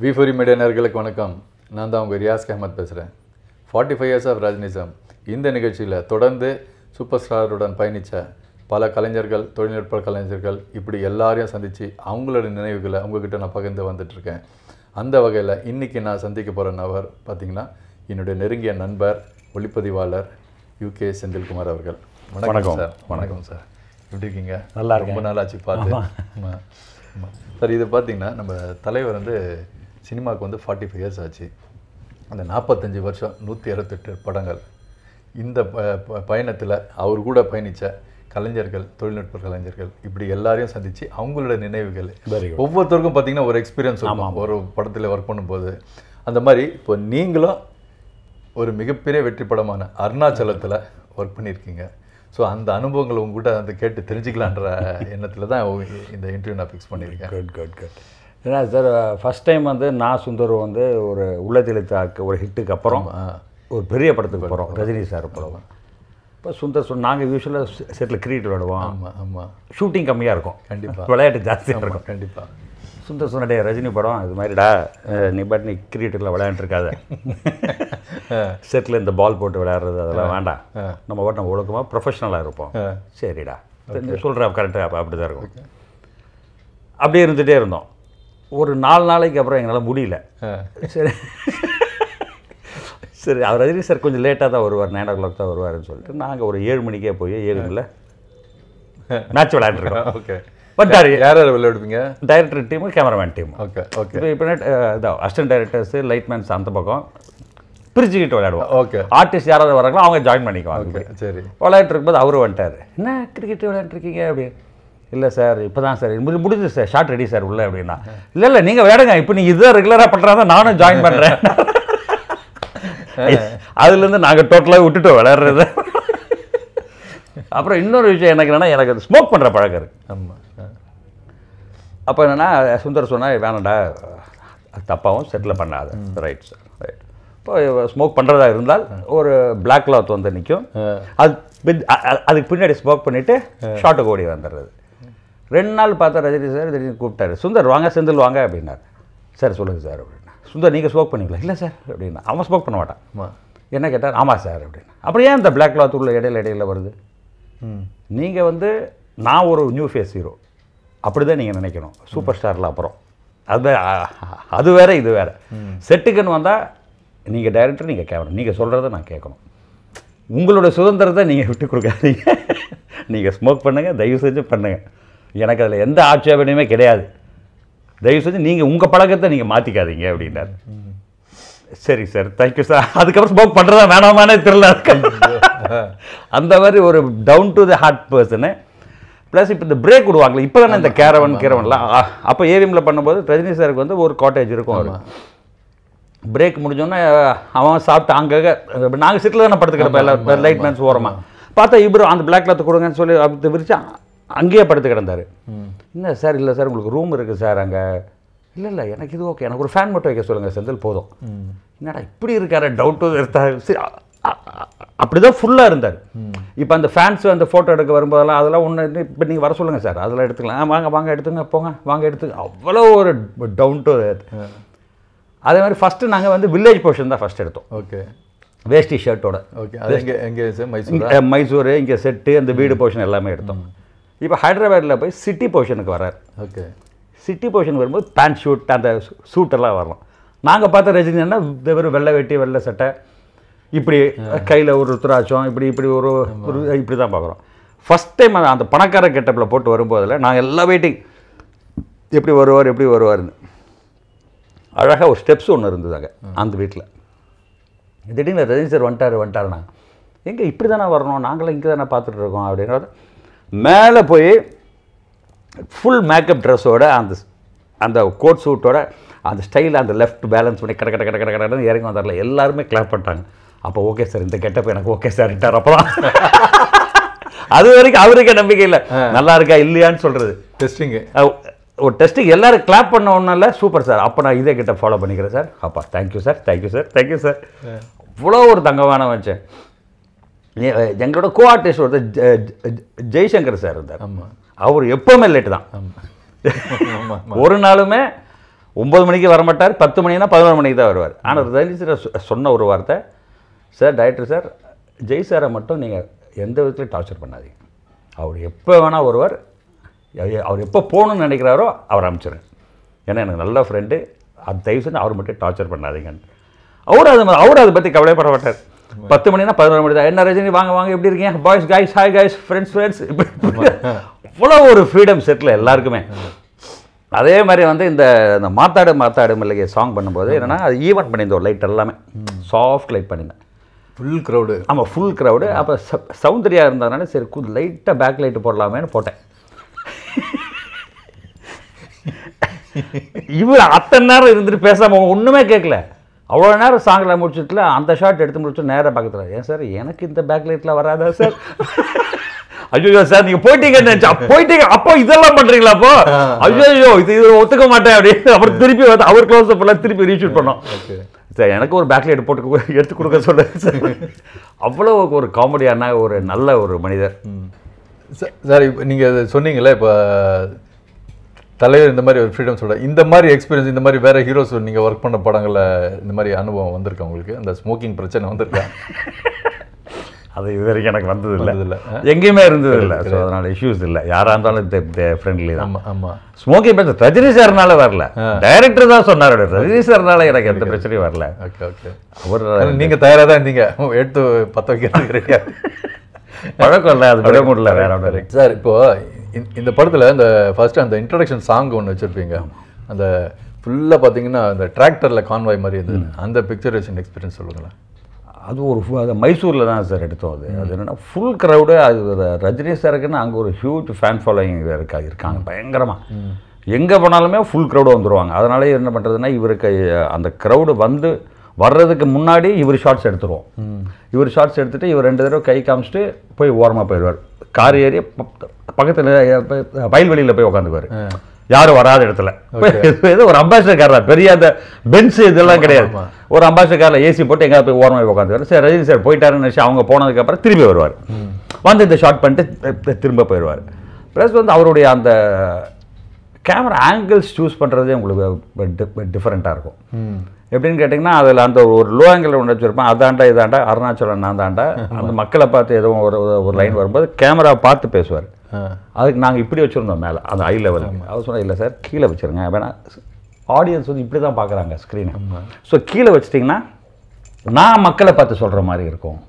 பிஃபோரி media நேர்களுக்கு வணக்கம் நான் தான் உங்கள் ரியாஸ் அஹமத் பேசுகிறேன் forty five years of Rajinism இந்த நிகழ்ச்சியில் தொடர்ந்து சூப்பர் ஸ்டாருடன் பயணித்த பல கலைஞர்கள் தொழில்நுட்ப கலைஞர்கள் இப்படி எல்லாரையும் சந்தித்து அவங்களோட நினைவுகளை உங்ககிட்ட நான் பகிர்ந்து வந்துட்டுருக்கேன் அந்த வகையில் இன்றைக்கி நான் சந்திக்க போகிற நபர் பார்த்திங்கன்னா என்னுடைய நெருங்கிய நண்பர் ஒளிப்பதிவாளர் யூகே செந்தில்குமார் அவர்கள் வணக்கம் சார் வணக்கம் சார் எப்படி இருக்கீங்க நல்லா இருக்கேன். ரொம்ப நாள் ஆச்சு பார்த்து ஆமா. ஆமா. சார் இது பார்த்தீங்கன்னா நம்ம தலைவர் வந்து சினிமாவுக்கு வந்து ஃபார்ட்டி ஃபைவ் இயர்ஸ் ஆச்சு அந்த நாற்பத்தஞ்சு வருஷம் நூற்றி அறுபத்தெட்டு படங்கள் இந்த ப பயணத்தில் அவர் கூட பயணித்த கலைஞர்கள் தொழில்நுட்ப கலைஞர்கள் இப்படி எல்லாரையும் சந்தித்து அவங்களோட நினைவுகள் Very good. ஒவ்வொருத்தருக்கும் பார்த்தீங்கன்னா ஒரு எக்ஸ்பீரியன்ஸ் இருக்கும் ஒரு படத்தில் ஒர்க் பண்ணும்போது அந்த மாதிரி இப்போ நீங்களும் ஒரு மிகப்பெரிய வெற்றி படமான அருணாச்சலத்தில் ஒர்க் பண்ணியிருக்கீங்க ஸோ அந்த அனுபவங்களை உங்ககிட்ட வந்து கேட்டு தெரிஞ்சுக்கலான்ற எண்ணத்தில் தான் இந்த இன்டர்வியூ நான் ஃபிக்ஸ் பண்ணியிருக்கேன் குட் குட் குட் ஏன்னா சார் ஃபஸ்ட் டைம் வந்து நான் சுந்தர் வந்து ஒரு உள்ளத்திலித்தாக்கு ஒரு ஹிட்டுக்கு அப்புறம் ஆ. ஒரு பெரிய படத்துக்கு போகிறோம் ரஜினி சார் படம் இப்போ சுந்தர் சொன்ன நாங்கள் யூஸ்வலாக செட்டில் கிரிக்கெட் விளையாடுவோம் ஆமாம் ஆமாம் ஷூட்டிங் கம்மியாக இருக்கும் கண்டிப்பா. விளையாட்டு ஜாஸ்தியாக இருக்கும் ஆமாம் கண்டிப்பாக சுந்தர் சொன்னடே ரஜினி படம் இது மாதிரிடா அஹ், நீ பாட்டு நீ கிரிக்கெட்டில் விளையாண்டுருக்காத செட்டில் இந்த பால் போட்டு விளையாடுறது அதெல்லாம் வேண்டாம் நம்ம பாட்டு நம்ம ஒழுக்கமாக ப்ரொஃபஷனலாக இருப்போம் சரிடா நீ சொல்கிற கரெக்டாக அப்போ அப்படி தான் இருக்கும் அப்படியே இருந்துகிட்டே இருந்தோம் ஒரு நாலு நாளைக்கு அப்புறம் எங்களால் முடியல சரி சரி அவர் ரஜினி சார் கொஞ்சம் லேட்டாக தான் வருவார் நைன் ஓ கிளாக் தான் வருவாருன்னு சொல்லிட்டு நாங்கள் ஒரு ஏழு மணிக்கே போய் ஏழு மணியில் மேட்ச் விளையாண்டுருக்கோம் ஓகே பட்டாரு யார் யார் விளையாடுவீங்க director team cameraman team okay okay இப்போ இப்போ இதான் அசிஸ்டன்ட் டைரக்டர்ஸு லைட்மேன்ஸ் அந்த பக்கம் பிரிச்சுக்கிட்டு விளையாடுவோம் ஓகே ஆர்டிஸ்ட் யாராவது வராங்களோ அவங்க ஜாயின் பண்ணிக்குவாங்க ஓகே சரி விளையாட்டு இருக்கும்போது அவரு வந்துட்டார் என்ன கிரிக்கெட் விளையாண்டுருக்கீங்க அப்படின்னு இல்லை சார் இப்போ தான் சார் முடி முடிஞ்சு சார் ஷார்ட் ரெடி சார் உள்ள அப்படின்னா இல்லை இல்லை நீங்கள் விளையாடுங்க இப்போ நீங்கள் இதுதான் ரெகுலராக பண்ணுறாங்க நானும் ஜாயின் பண்ணுறேன் அதுலேருந்து நாங்கள் டோட்டலாக விட்டுட்டோம் விளையாடுறது அப்புறம் இன்னொரு விஷயம் எனக்கு என்னன்னா எனக்கு ஸ்மோக் பண்ணுற பழக்கம் இருக்கு ஆமாம் அப்போ என்னென்னா சுந்தர் சொன்னா வேணாண்டா அது தப்பாகவும் செட்டில் பண்ணாத ரைட் சார் ரைட் இப்போ ஸ்மோக் பண்ணுறதா இருந்தால் ஒரு பிளாக் கிளாத் வந்து நிற்கும் அது பின்- அ- அ- அதுக்கு பின்னாடி ஸ்மோக் பண்ணிவிட்டு ஷார்ட்டுக்கு ஓடி வந்துடுறது ரெண்டு நாள் பார்த்தா ரஜினி சார் திடீர்னு கூப்பிட்டாரு சுந்தர் வாங்க செந்தில் வாங்க அப்படின்னார் சார் சொல்லுங்கள் சார் அப்படின்னா சுந்தர் நீங்கள் ஸ்மோக் பண்ணிக்கலாம் இல்லை சார் அப்படின்னா அவன் ஸ்மோக் பண்ண மாட்டான் ஆமாம் என்ன கேட்டார் ஆமாம் சார் அப்படின்னு அப்புறம் ஏன் இந்த பிளாக் கிளாத் உள்ள இடையில இடையில வருது ம் நீங்கள் வந்து நான் ஒரு நியூ ஃபேஸ் ஹீரோ அப்படி தான் நீங்கள் நினைக்கணும் சூப்பர் ஸ்டாரில் அப்புறம் அது அ- அது வேற இது வேற செட்டுக்குன்னு வந்தால் நீங்கள் டைரக்டர் நீங்கள் கேட்கணும் நீங்கள் சொல்கிறத நான் கேட்கணும் உங்களோட சுதந்திரத்தை நீங்கள் விட்டு கொடுக்காதீங்க நீங்கள் ஸ்மோக் பண்ணுங்கள் தயவு செஞ்சு பண்ணுங்கள் எனக்கு அதில் எந்த ஆட்சேபனையுமே கிடையாது தயவு செஞ்சு நீங்கள் உங்கள் பழக்கத்தை நீங்கள் மாற்றிக்காதீங்க அப்படின்னாரு சரி சார் தேங்க்யூ சார் அதுக்கப்புறம் ஸ்மோக் பண்ணுறதா வேணாமானே தெரியல அந்த மாதிரி ஒரு down to the heart person plus இப்போ இந்த பிரேக் விடுவாங்களே இப்போ தானே இந்த கேரவன் கேரவன்லாம் அப்போ ஏவிஎம்ல பண்ணும்போது ரஜினி சாருக்கு வந்து ஒரு காட்டேஜ் இருக்கும் அவர் பிரேக் முடிஞ்சோன்னே அவன் சாப்பிட்டு அங்கங்கே நாங்கள் சிட்டில் தானே படுத்துக்கிறப்ப எல்லா லைட் மேன்ஸ் ஓரமாக பார்த்தா இவரு அந்த பிளாக் கிளாத் கொடுங்கன்னு சொல்லி அப்படி விரிச்சு அங்கேயே படுத்து கிடந்தாரு என்ன சார் இல்லை சார் உங்களுக்கு ரூம் இருக்குது சார் அங்கே இல்லை இல்லை எனக்கு இது ஓகே எனக்கு ஒரு ஃபேன் மட்டும் வைக்க சொல்லுங்கள் செந்தில் போதும் என்னடா இப்படி இருக்காரு டவுட்டு சரி அப்படி தான் ஃபுல்லாக இருந்தார் இப்போ அந்த ஃபேன்ஸ் அந்த ஃபோட்டோ எடுக்க வரும்போதெல்லாம் அதெல்லாம் ஒன்று இப்போ நீங்கள் வர சொல்லுங்கள் சார் அதெல்லாம் எடுத்துக்கலாம் ஆ, வாங்க வாங்க எடுத்துங்க போங்க வாங்க எடுத்து அவ்வளோ ஒரு டவுன் டு அதே மாதிரி ஃபஸ்ட்டு நாங்கள் வந்து வில்லேஜ் போர்ஷன் தான் ஃபஸ்ட் எடுத்தோம் ஓகே வேஷ்டி ஷர்ட்டோட ஓகே அது எங்கே எங்கே சார் மைசூர் இங்க, மைசூர் இங்கே செட்டு அந்த வீடு போர்ஷன் எல்லாமே எடுத்தோம் இப்போ ஹைதராபாத்தில் போய் சிட்டி போர்ஷனுக்கு வரார் ஓகே சிட்டி போர்ஷன் வரும்போது பேண்ட் ஷூட் அந்த சூட்டெல்லாம் வரலாம் நாங்கள் பார்த்த ரஜினின்னா வெறும் வெள்ளை வெட்டி வெள்ளை சட்டை இப்படி கையில் ஒரு ருத்ராட்சம் இப்படி இப்படி ஒரு ஒரு இப்படி தான் பார்க்குறோம் ஃபஸ்ட் டைம் அந்த பணக்கார கெட்டப்பில் போட்டு வரும்போதில் நாங்கள் எல்லாம் வெயிட்டிங் எப்படி வருவார் எப்படி வருவார்னு அழகாக ஒரு ஸ்டெப்ஸ் ஒன்று இருந்தது அங்கே அந்த வீட்டில் திடீர்னு ரஜினி சார் வந்துட்டார் வந்துட்டாருண்ணா எங்கே இப்படி தானே வரணும் நாங்களும் இங்கே தானே பார்த்துட்டு இருக்கோம் அப்படின்றது மேலே போய் ஃபுல் மேக்கப் ட்ரெஸ்ஸோட அந்த அந்த கோட் சூட்டோட அந்த ஸ்டைல் அந்த லெஃப்ட் பேலன்ஸ் பண்ணி கட கட கட கட கடன்னு இறங்கி வந்தார்ல எல்லாருமே கிளாப் பண்ணிட்டாங்க அப்போ ஓகே சார் இந்த கெட்டப் எனக்கு ஓகே சார் இட்டார் அப்புறம் அது வரைக்கும் அவருக்கே நம்பிக்கை இல்லை நல்லா இருக்கா இல்லையான்னு சொல்கிறது டெஸ்டிங்கு ஒரு டெஸ்ட்டுக்கு எல்லாரும் கிளாப் பண்ண ஒன்றால சூப்பர் சார் அப்போ நான் இதே கிட்ட ஃபாலோ பண்ணிக்கிறேன் சார் அப்பா thank you sir thank you sir thank you sir இவ்வளோ ஒரு தங்கமான வச்சேன் எங்களோட கோ ஆர்டிஸ்ட் ஒருத்தர் ஜெ- ஜெ- ஜெய்சங்கர் சார் இருந்தார் ஆமாம் அவர் எப்போவுமே லேட்டு தான் ஆமாம் ஆமாம் ஒரு நாளுமே ஒம்பது மணிக்கு வர மாட்டார் பத்து மணினா பதினொரு மணிக்கு தான் வருவார் ஆனால் ரஜினி சார் சொ- சொன்ன ஒரு வார்த்தை சார் டைரக்டர் சார் ஜெய் சாரை மட்டும் நீங்கள் எந்த விதத்துலையும் டார்ச்சர் பண்ணாதீங்க அவர் எப்போ வேணால் வருவார் அவ- அவர் எப்போ போகணும்னு நினைக்கிறாரோ அவர் அனுப்பிச்சிருங்க ஏன்னா எனக்கு நல்ல ஃப்ரெண்டு அது தயவு செஞ்சு அவர் மட்டும் டார்ச்சர் பண்ணாதீங்கன்னு அவர் அது அவர் அதை பற்றி கவலைப்பட மாட்டார் பத்து மணினா பதினொரு மணி தான் என்ன ரஜினி வாங்க வாங்க எப்படி இருக்கீங்க boys guys hi guys friends friends அவ்வளோ ஒரு ஃப்ரீடம் செட்டில் எல்லாருக்குமே அதே மாதிரி வந்து இந்த இந்த மாத்தாடு மாத்தாடு மல்லிகை சாங் பண்ணும்போது என்னன்னா அது ஈவெண்ட் பண்ணியிருந்தோம் லைட் எல்லாமே சாஃப்ட் லைட் பண்ணியிருந்தேன் ஃபுல் க்ரௌடு ஆமாம் ஃபுல் க்ரௌடு அப்போ சௌந்தர்யா இருந்ததுனால சரி கு லைட்டாக பேக் லைட்டு போடலாமேன்னு போட்டேன் இவர் அத்தனை நேரம் இருந்துட்டு பேசாம ஒன்றுமே கேட்கல அவ்வளோ நேரம் சாங்கில் முடிச்சதுல அந்த ஷாட் எடுத்து முடிச்சு நேராக பக்கத்தில் ஏன் சார் எனக்கு இந்த பேக் லைட்லாம் வராதா சார் ஐயோ சார் நீங்கள் போயிட்டீங்கன்னு நினச்சா போயிட்டீங்க அப்போ இதெல்லாம் பண்ணுறீங்களா அப்போ ஐயோ இது இது ஒத்துக்க மாட்டேன் அப்படின்னு அப்புறம் திருப்பி வந்து அவர் க்ளோஸ் அப் திருப்பி ரீஷூட் பண்ணோம் ஓகே சார் எனக்கு ஒரு பேக் லைட் போட்டு கு- எடுத்து கொடுக்க சொல்ல சார் அவ்வளோ ஒரு காமெடியான ஒரு நல்ல ஒரு மனிதர் ச- சார் இப்போ நீங்கள் சொன்னீங்களே இப்போ தலைவர் இந்த மாதிரி ஒரு ஃப்ரீடம் சொல்ற இந்த மாதிரி எக்ஸ்பீரியன்ஸ் இந்த மாதிரி வேற ஹீரோஸ் நீங்கள் ஒர்க் பண்ண படங்களில் இந்த மாதிரி அனுபவம் வந்திருக்கா உங்களுக்கு அந்த ஸ்மோக்கிங் பிரச்சனை வந்திருக்கா அது இது வரைக்கும் எனக்கு வந்தது இல்லை வந்ததில்ல, ஆ? எங்கேயுமே இருந்தது இல்லை ஸோ அதனால இஷ்யூஸ் இல்லை யாராக இருந்தாலும் ஃப்ரெண்ட்லி தான் ஆமா ஆமா ஸ்மோக்கிங் பிரச்சனை ரஜினி சார்னால வரல டைரக்டர் தான் சொன்னார் ரஜினி சார்னால எனக்கு எந்த பிரச்சனையும் வரல ஓகே ஓகே அவர் நீங்க தயாரா தான் இருந்தீங்க எடுத்து பத்த வைக்கிறதுக்கு ரெடியா பழக்கம் இல்லை அது விட முடியல வேற ஒன்றும் இல்லை சார் இப்போ இந்த- இந்த படத்துல இந்த ஃபர்ஸ்ட் அந்த இன்ட்ரடக்ஷன் சாங் ஒன்று வச்சிருப்பீங்க அந்த ஃபுல்லா பாத்தீங்கன்னா அந்த டிராக்டர்ல கான்வாய் மாதிரி இருந்தது அந்த பிக்சரேஷன் எக்ஸ்பீரியன்ஸ் சொல்லுங்களேன் அது ஒரு ஃபு- அது மைசூரில் தான் சார் எடுத்தோம் அது அது என்னன்னா ஃபுல் க்ரௌடு அது ஒரு ரஜினி சாருக்குன்னு அங்கே ஒரு ஹியூஜ் ஃபேன் ஃபாலோயிங் இருக்கா இருக்காங்க பயங்கரமாக எங்கே போனாலுமே ஃபுல் க்ரௌடு வந்துருவாங்க அதனால என்ன பண்ணுறதுன்னா இவருக்கு அந்த க்ரௌடு வந்து வர்றதுக்கு முன்னாடி இவர் ஷார்ட்ஸ் எடுத்துருவோம் இவர் ஷார்ட்ஸ் எடுத்துட்டு இவர் ரெண்டு தடவை கை காமிச்சிட்டு போய் ஓரமாக போயிடுவார் கார் ஏறி பக்கத்தில் வயல்வெளியில் போய் உட்காந்துக்குவார் யாரும் வராத இடத்துல ஏதோ ஒரு அம்பாசிடர் கார் தான் பெரிய அந்த பென்ஸ் இதெல்லாம் கிடையாது ஆமா. ஒரு அம்பாசிடர் காரில் ஏசி போட்டு எங்கேயாவது போய் ஓரமாக உட்காந்துவார் சரி ரஜினி சார் போயிட்டாருன்னு நினச்சி அவங்க போனதுக்கப்புறம் திரும்பி வருவார் வந்து இந்த ஷார்ட் பண்ணிட்டு தி- திரும்ப போயிடுவார் ப்ளஸ் வந்து அவருடைய அந்த கேமரா ஆங்கிள்ஸ் சூஸ் பண்ணுறதே உங்களுக்கு டிஃப்ரெண்ட்டாக இருக்கும் ம் எப்படின்னு கேட்டிங்கன்னா அதில் அந்த ஒரு லோ ஆங்கிள் ஒன்று வச்சுருப்பேன் அதாண்டா இதாண்டா அருணாச்சலம் நான் தாண்டா அந்த மக்களை பார்த்து எதுவும் ஒரு ஒரு- ஒரு லைன் வரும்போது கேமரா பார்த்து பேசுவார் ஆ அதுக்கு நாங்கள் இப்படி வச்சுருந்தோம் மேலே அந்த ஐ லெவலுக்கு அவர் சொன்னா இல்லை சார் கீழே வச்சுருங்க வேணா ஆடியன்ஸ் வந்து இப்படி தான் பார்க்குறாங்க ஸ்க்ரீனை ஸோ கீழே வச்சிட்டிங்கன்னா நான் மக்களை பார்த்து சொல்கிற மாதிரி இருக்கும்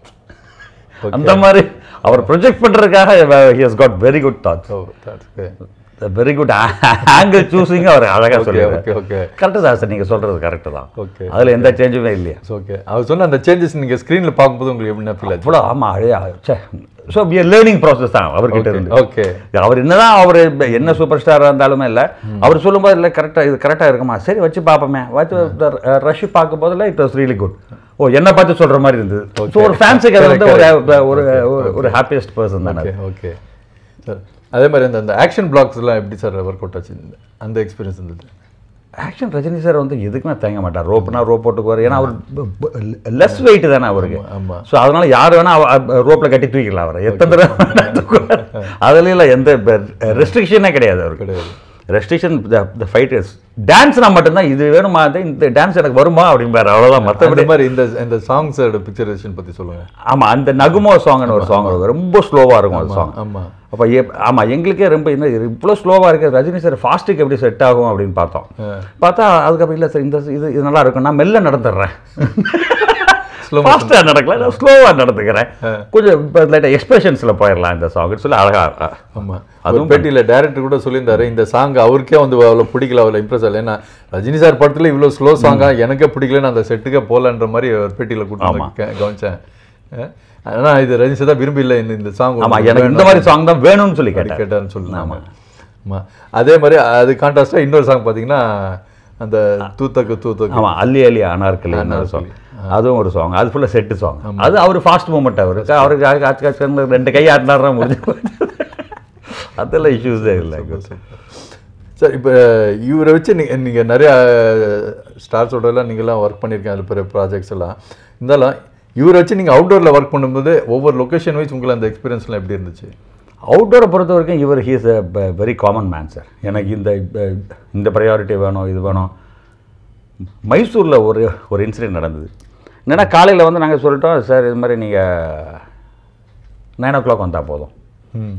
அந்த மாதிரி அவர் ப்ரொஜெக்ட் பண்ணுறதுக்காக he has got very good thoughts oh that's good. Very good angle choosing அவர் அழகாக ஓகே சொல்லுவார் ஓகே ஓகே கரெக்டு தான் சார் நீங்கள் சொல்கிறது கரெக்டு தான் ஓகே அதில் எந்த சேஞ்சுமே இல்லையா ஓகே அவர் சொன்ன அந்த சேஞ்சஸ் நீங்க ஸ்க்ரீன்ல பார்க்கும்போது உங்களுக்கு எப்படி ஃபீல் ஆச்சு அவ்வளோ ஆமாம் அழையா சே ஸோ லேர்னிங் ப்ராசஸ் தான் அவர்கிட்ட இருந்து ஓகே அவர் என்னதான் அவர் என்ன சூப்பர் ஸ்டாராக இருந்தாலுமே இல்லை அவர் சொல்லும்போது இல்லை கரெக்டாக இது கரெக்டாக இருக்குமா சரி வச்சு பார்ப்போமே வச்சு ரஷ் பார்க்கும் போதில் it was really good oh என்ன பார்த்து சொல்கிற மாதிரி இருந்தது ஸோ ஒரு ஃபேன்ஸுக்கு அது வந்து ஒரு ஒரு ஒரு- ஒரு ஹாப்பியஸ்ட் பர்சன் தானே ஓகே ஓகே சார் அதே மாதிரி அந்த அந்த ஆக்ஷன் பிளாக்ஸ்லாம் எப்படி சார் ஒர்க் அவுட் ஆச்சு அந்த எக்ஸ்பீரியன்ஸ் இருந்தது ஆக்ஷன் ரஜினி சார் வந்து எதுக்குமே தேங்க மாட்டார் ரோப்னா ரோப் போட்டுக்குவார் ஏன்னா அவர் லெஸ் வெயிட் தானே அவருக்கு ஆமா ஸோ அதனால யார் வேணா ரோப்பில் கட்டி தூக்கிக்கலாம் அவரை எத்தனை தடவை வேணா தூக்குவார். அதுல எல்லாம் எந்த ரெஸ்ட்ரிக்ஷனே கிடையாது அவருக்கு கிடையாது ரெஸ்ட்ரிக்ஷன் த ஃபைட்டர்ஸ் டான்ஸ்னா மட்டும்தான் இது வேணுமா அது இந்த டான்ஸ் எனக்கு வருமா அப்படிம்பாரு அவ்வளோதான் மற்றபடி அந்த மாதிரி இந்த இந்த சாங்ஸோட பிக்சரேஷன் பத்தி சொல்லுங்க ஆமா அந்த நகுமோ சாங்னு ஒரு சாங் ரொம்ப ஸ்லோவா இருக்கும் அந்த சாங் ஆமா அப்போ ஆமா எங்களுக்கே ரொம்ப என்ன இவ்வளோ ஸ்லோவாக இருக்குது ரஜினி சார் ஃபாஸ்ட்டுக்கு எப்படி செட் ஆகும் அப்படின்னு பார்த்தோம் பார்த்தா அதுக்கப்புறம் இல்லை சார் இந்த இது இது நல்லா இருக்கும் நான் மெல்ல நடந்துடுறேன் Slow ஃபாஸ்ட்டாக நடக்கல நான் ஸ்லோவாக நடந்துக்கிறேன் கொஞ்சம் இப்போ லைட்டாக எக்ஸ்பிரஷன்ஸில் போயிடலாம் இந்த சாங் சொல்லி அழகா ஆமா அதுவும் பேட்டியில் டேரக்டர் கூட சொல்லியிருந்தாரு இந்த சாங் அவருக்கே வந்து அவ்வளோ பிடிக்கல அவ்வளோ இம்ப்ரெஸ் ஆகல ஏன்னா ரஜினி சார் படத்துல இவ்வளோ ஸ்லோ சாங்கா எனக்கே பிடிக்கலன்னு அந்த செட்டுக்கே போகலன்ற மாதிரி ஒரு பேட்டியில் கூட்டு கவனிச்சேன் அஹ், ஆனா இது ரஜினி சார் தான் விரும்பி இல்லை இந்த இந்த சாங் ஆமா எனக்கு இந்த மாதிரி சாங் தான் வேணும்னு சொல்லி கேட்டேன் கேட்டாருன்னு சொல்லுங்க ஆமா ஆமா அதே மாதிரி அது கான்ட்ராஸ்டாக இன்னொரு சாங் பார்த்தீங்கன்னா அந்த தூத்தக்கு தூத்தக்கு ஆமா அல்லி அல்லி அனார்கலி ஒரு சாங் அதுவும் ஒரு சாங் அது ஃபுல்லாக செட்டு சாங் அது அவர் ஃபாஸ்ட் மூமெண்ட் அவருக்கு அவருக்கு ஆச்சு, ஆச்சு, ஆச்சு, ரெண்டு கை ஆட்டினாரா முடிஞ்சு போச்சு. அதெல்லாம் இஷ்யூஸே இல்லை சார் இப்போ இவரை வச்சு நீ நீங்கள் நிறையா ஸ்டார்ஸோடலாம் நீங்கள்லாம் ஒர்க் பண்ணியிருக்கீங்க அதில் பெரிய ப்ராஜெக்ட்ஸ் எல்லாம் இருந்தாலும் இவரை வச்சு நீங்கள் அவுட்டோரில் ஒர்க் பண்ணும்போது ஒவ்வொரு லொக்கேஷன் வைஸ் உங்களுக்கு அந்த எக்ஸ்பீரியன்ஸ்லாம் எப்படி இருந்துச்சு அவுட்டோரை பொறுத்த வரைக்கும் இவர் he's a very common man sir எனக்கு இந்த இப்ப- இந்த ப்ரையாரிட்டி வேணும் இது வேணும் மைசூரில் ஒரு ஒரு இன்சிடென்ட் நடந்தது என்னன்னா காலையில் வந்து நாங்கள் சொல்லிட்டோம் சார் இது மாதிரி நீங்கள் நைன் ஓ கிளாக் வந்தால் போதும் ம்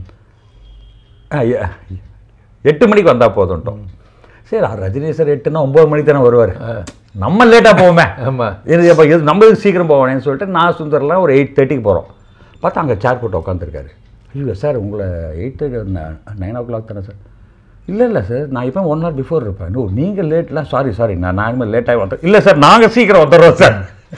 ஆ, எ- எட்டு மணிக்கு வந்தால் போதும்ட்டோம் சரி ஆ, ரஜினி சார் எட்டுன்னா ஒம்பது மணிக்கு தானே வருவார் நம்ம லேட்டாக போவோமே ஆமாம் இது அப்போ இது நம்ம இதுக்கு சீக்கிரம் போவானேன்னு சொல்லிட்டு நான் சுந்தர்லாம் ஒரு எயிட் தேர்ட்டிக்கு போகிறோம் பார்த்தா அங்கே சேர் போட்டு உட்காந்துருக்காரு ஐயோ சார் உங்களை eight thirty nine o'clock தானே சார் இல்லை இல்லை சார் நான் இப்போ ஒன் ஹவர் பிஃபோர் இருப்பேன் ஓ நீங்கள் லேட்லாம் சாரி சாரி நான் நான் இனிமேல் லேட்டாகி வந்தேன் இல்லை சார் நாங்கள் சீக்கிரம் வந்துடுறோம் சார்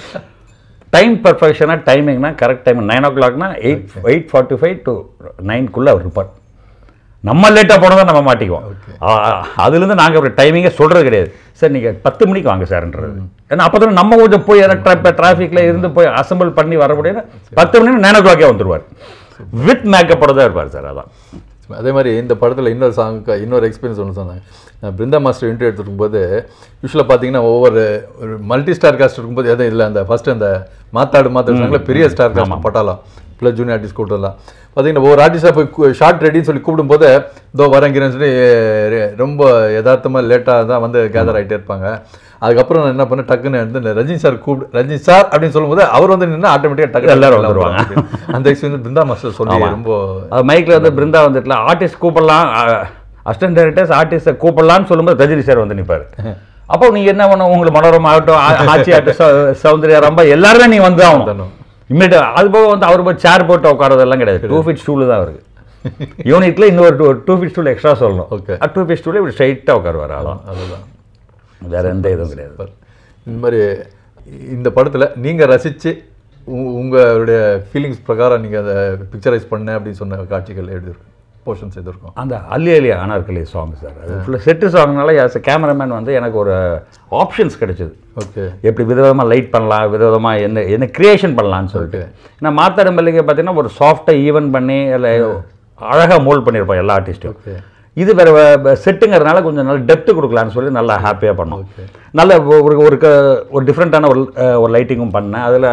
டைம் பர்ஃபெக்ஷனாக டைமிங்னா கரெக்ட் டைம் நைன் ஓ கிளாக்னா eight eight forty five to நைன்குள்ளே அவர் இருப்பார் நம்ம லேட்டாக போனதான் நம்ம மாட்டிக்குவோம் ஆ, அதுலேருந்து நாங்கள் ஒரு டைமிங்கே சொல்கிறது கிடையாது சார் நீங்கள் பத்து மணிக்கு வாங்க சார்ன்றது ஏன்னா அப்போ தான் நம்ம கொஞ்சம் போய் இப்போ டிராஃபிக்கில் இருந்து போய் அசம்பிள் பண்ணி வர முடியாது பத்து மணி நைன் ஓ கிளாக்கே வந்துடுவார் வித் மேக்கப்போட தான் இருப்பார் சார் அதான் அதே மாதிரி இந்த படத்தில் இன்னொரு சாங்க்கு இன்னொரு எக்ஸ்பீரியன்ஸ் ஒன்று சொன்னாங்க நான் பிருந்தா மாஸ்டர் இன்டர்வியூ எடுத்துருக்கும் போது யூஸ்வலாக பார்த்தீங்கன்னா ஒவ்வொரு ஒரு மல்டி ஸ்டார் காஸ்ட் இருக்கும்போது எதுவும் இல்லை அந்த ஃபர்ஸ்ட் அந்த மாத்தாடு மாத்தாடு பெரிய ஸ்டார் காஸ்ட் பட்டாலாம் ப்ளஸ் ஜூனியர் ஆர்டிஸ்ட் கூட்டம்லாம் பார்த்தீங்கன்னா ஒவ்வொரு ஆர்டிஸ்டாக போய் ஷார்ட் ரெடின்னு சொல்லி கூப்பிடும்போது இதோ வரங்கிறேன்னு சொல்லி ரெ- ரொம்ப யதார்த்தமாக லேட்டாக தான் வந்து கேதர் ஆகிட்டே இருப்பாங்க அதுக்கப்புறம் நான் என்ன பண்ணேன் டக்குன்னு வந்து இந்த ரஜினி சார் கூப்பிடு ரஜினி சார் அப்படின்னு சொல்லும்போது அவர் வந்து நின்று ஆட்டோமேட்டிக்காக டக்கு எல்லாரும் எல்லாம் வந்துருவாங்க. வருவாங்க. அந்த எக்ஸ்பீரியன்ஸ் பிருந்தா மாஸ்டர் சொல்லி ரொம்ப அது மைக்கில் வந்து பிருந்தா வந்துட்டுல ஆர்டிஸ்ட் கூப்பிடலாம் அசிஸ்டன்ட் டைரக்டர்ஸ் ஆர்டிஸ்ட்டை கூப்பிடலாம்னு சொல்லும்போது ரஜினி சார் வந்து நிற்பார் அப்போ நீங்கள் என்ன பண்ணணும் உங்களுக்கு மனோரமா ஆகட்டும் ஆ- ஆட்சி ஆகட்டும் சௌ- சௌந்தர்யா ரொம்ப எல்லாருமே நீ வந்து ஆகணும் வந்துடணும். இம்மிடியா அது போக வந்து அவர் போய் சேர் போட்டு உட்காரதெல்லாம் கிடையாது டூ ஃபீட் ஸ்டூலு தான் அவருக்கு யூனிட்ல இன்னொரு two two feet stool extra சொல்லணும் Okay. டூ ஃபீட் ஸ்டூலில் இப்படி ஸ்ட்ரைட்டாக உட்காருவார் அதான் அதுதான் வேற எந்த இதுவும் கிடையாது சூப்பர். இந்த மாதிரி இந்த படத்தில் நீங்கள் ரசித்து உங்களுடைய ஃபீலிங்ஸ் பிரகாரம் நீங்கள் அதை பிக்சரைஸ் பண்ண அப்படின்னு சொன்ன காட்சிகள் எப்படி இருக்கும் போர்ஷன்ஸ் எது இருக்கும் அந்த அல்லி அல்லி அனார்கலி சாங் சார் அது ஃபுல்லாக செட்டு சாங்னால ஆஸ் கேமராமேன் வந்து எனக்கு ஒரு ஆப்ஷன்ஸ் கிடைச்சது ஓகே எப்படி விதவிதமாக லைட் பண்ணலாம் விதவிதமாக என்ன என்ன கிரியேஷன் பண்ணலாம்னு சொல்லிட்டு ஏன்னா மாத்தாடு மல்லிகை பார்த்தீங்கன்னா ஒரு சாஃப்டாக ஈவன் பண்ணி இல்லை அழகாக மோல்ட் பண்ணியிருப்போம் எல்லா ஆர்டிஸ்ட்டும் ஓகே இது வேறு செட்டுங்கிறதுனால கொஞ்சம் நல்ல டெப்த் கொடுக்கலான்னு சொல்லி நல்லா ஹாப்பியாக பண்ணோம் நல்ல ஒரு ஒரு க- ஒரு டிஃப்ரெண்ட்டான ஒரு அஹ், ஒரு லைட்டிங்கும் பண்ணேன் அதில்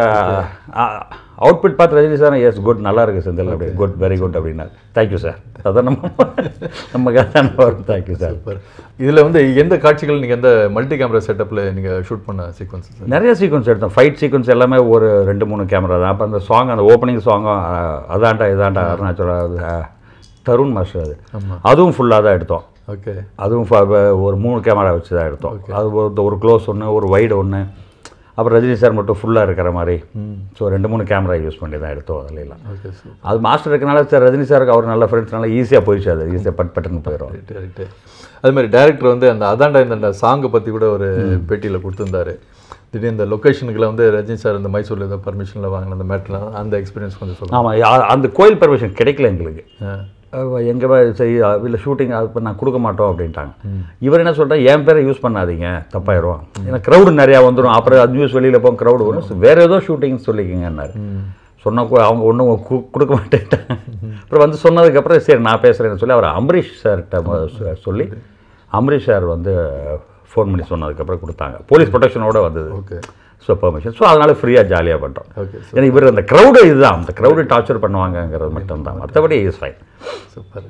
அவுட்பிட் பார்த்து ரஜினி சார் எஸ் குட் நல்லா இருக்கு செந்தில் அப்படி குட் வெரி குட் அப்படின்னா தேங்க்யூ சார் அதான் நம்ம நம்ம கதை வரும் தேங்க்யூ சார் சூப்பர் இதில் வந்து எந்த காட்சிகள் நீங்கள் எந்த மல்டி கேமரா செட்டப்பில் நீங்கள் ஷூட் பண்ண சீக்வன்சஸ் நிறைய சீக்வன்ஸ் எடுத்தோம் ஃபைட் சீக்வன்ஸ் எல்லாமே ஒரு ரெண்டு மூணு கேமரா தான் அப்போ அந்த சாங் அந்த ஓப்பனிங் சாங்கும் அதாண்டா இதாண்டா அருணாச்சலா அது, அஹ், தருண் மாஸ்டர் அது ஆமாம் அதுவும் ஃபுல்லாக தான் எடுத்தோம் ஓகே அதுவும் ஃப- வ- ஒரு மூணு கேமரா வச்சு தான் எடுத்தோம் அது ஒரு- ஒரு க்ளோஸ் ஒன்று ஒரு வைடு ஒன்று அப்புறம் ரஜினி சார் மட்டும் ஃபுல்லாக இருக்கிற மாதிரி ஸோ ரெண்டு மூணு கேமரா யூஸ் பண்ணி தான் எடுத்தோம் அதுல எல்லாம் ஓகே சூப்பர் அது மாஸ்டர் இருக்கனால சார் ரஜினி சாருக்கு அவர் நல்ல ஃப்ரெண்ட்ஸ்னால ஈஸியாக போயிடுச்சு அது ஈஸியாக பட் பட்டுன்னு போயிடும் ரைட்டு ரைட்டு அது மாதிரி டேரக்டர் வந்து அந்த அதாண்டா இந்த சாங்கை பற்றி கூட ஒரு பேட்டியில் கொடுத்துருந்தாரு திடீர்னு இந்த லொக்கேஷனுக்குள்ள வந்து ரஜினி சார் இந்த மைசூரில் ஏதோ பர்மிஷனில் வாங்கின அந்த மேட்லாம் அந்த எக்ஸ்பீரியன்ஸ் கொஞ்சம் சொல்லுங்கள் ஆமாம் அந்த கோயில் பர்மிஷன் கிடைக்கல எங்களுக்கு ஆ எங்கே சரி இல்லை ஷூட்டிங் அது இப்போ நான் கொடுக்க மாட்டோம் அப்படின்ட்டாங்க இவர் என்ன சொல்கிறா என் பேரை யூஸ் பண்ணாதீங்க தப்பாயிரும் ஏன்னா க்ரௌடு நிறையா வந்துடும் அப்புறம் அது நியூஸ் வெளியில் போகும் க்ரௌடு வரும் வேறு ஏதோ ஷூட்டிங் சொல்லிக்கிங்கன்னாரு சொன்ன கு- அவங்க ஒன்றும் கொடுக்க மாட்டேன்ட்டாங்க அப்புறம் வந்து சொன்னதுக்கப்புறம் சரி நான் பேசுகிறேன்னு சொல்லி அவர் அம்பரீஷ் சார்கிட்ட மொ- சொ- சொல்லி அம்பரீஷ் சார் வந்து ஃபோன் பண்ணி சொன்னதுக்கப்புறம் கொடுத்தாங்க போலீஸ் ப்ரொடெக்ஷனோட வந்தது ஓகே ஸோ பெர்மிஷன் ஸோ அதனால் ஃப்ரீயாக ஜாலியாக பண்ணுறோம் ஓகே ஏன்னா இவர் அந்த க்ரௌடு இதுதான் அந்த க்ரௌடு டார்ச்சர் பண்ணுவாங்கங்கிறது மட்டும்தான் மற்றபடி இஸ் ஃபைன் சூப்பர்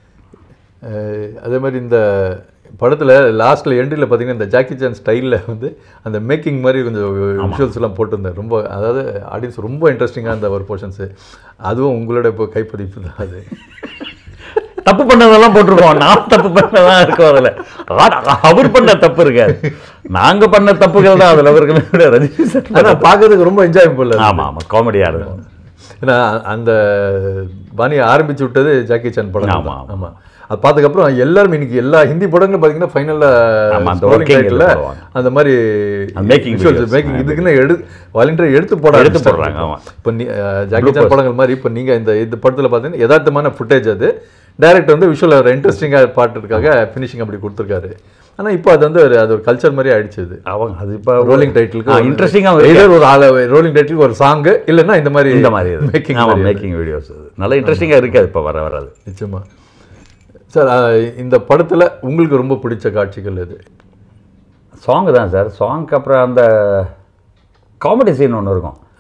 அஹ் அதே மாதிரி இந்த படத்தில் லாஸ்ட்டில் எண்டில் பார்த்தீங்கன்னா இந்த ஜாக்கி சான் ஸ்டைலில் வந்து அந்த மேக்கிங் மாதிரி கொஞ்சம் விஷுவல்ஸ் எல்லாம் போட்டிருந்தேன் ரொம்ப அதாவது ஆடியன்ஸ் ரொம்ப இன்ட்ரெஸ்டிங்காக இருந்த ஒரு போர்ஷன்ஸு அதுவும் உங்களோட இப்போ கைப்பதிப்பு தான் அது தப்பு பண்ணதெல்லாம் போட்டிருக்கோம் நான் தப்பு பண்ணதான் இருக்கும் அதில் அவர் பண்ண தப்பு இருக்காது நாங்க பண்ண தப்புகள் தான் அதில் இருக்கு ரஜினி சார் ஆனால் பார்க்கறதுக்கு ரொம்ப என்ஜாயபிள் ஆமா ஆமா காமெடியாக இருக்கும் ஏன்னா அந்த பாணியை ஆரம்பிச்சு விட்டது ஜாக்கி சான் படம் ஆமா, தான். ஆமா அது பார்த்ததுக்கப்புறம் எல்லாரும் இன்னைக்கு எல்லா ஹிந்தி படங்களும் பார்த்தீங்கன்னா ஆமா, அந்த ஃபைனலில் working டைட்டில் இதுல போடுவாங்க. அந்த மாதிரி அந்த making videos. மேக்கிங் இதுக்குன்னு எடு வாலண்டியர் எடுத்து போட எடுத்து ஆரம்பிச்சிட்டாங்க. போடுறாங்க, ஆமா. இப்போ நீ அஹ், ஜாக்கி சான் படங்கள் மாதிரி இப்போ நீங்க இந்த இந்த படத்துல பார்த்தீங்கன்னா யதார்த்தமான ஃபுட்டேஜ் அது டைரக்ட் வந்து விஷுவல் ஒரு இன்ட்ரெஸ்டிங்காக பாட்டுக்காக ஃபினிஷிங் அப்படி கொடுத்துருக்காரு ஆனா இப்போ அது வந்து ஒரு அது ஒரு கல்ச்சர் மாதிரி ஆயிடுச்சு அது அவங்க அது இப்போ ரோலிங் டைட்டிலுக்கு இன்ட்ரெஸ்டிங்காக எதர் ஒரு ஆள ரோலிங் டைட்டிலுக்கு ஒரு சாங் இல்லைன்னா இந்த மாதிரி இந்த மாதிரி இது மேக்கிங் ஆமா மேக்கிங் வீடியோஸ் அது நல்லா இன்ட்ரெஸ்டிங்காக இருக்காது இப்போ வர வராது நிச்சயமா சார் அஹ், இந்த படத்துல உங்களுக்கு ரொம்ப பிடிச்ச காட்சிகள் எது சாங் தான் சார் சாங்க்கு அப்புறம் அந்த காமெடி சீன் ஒன்று இருக்கும்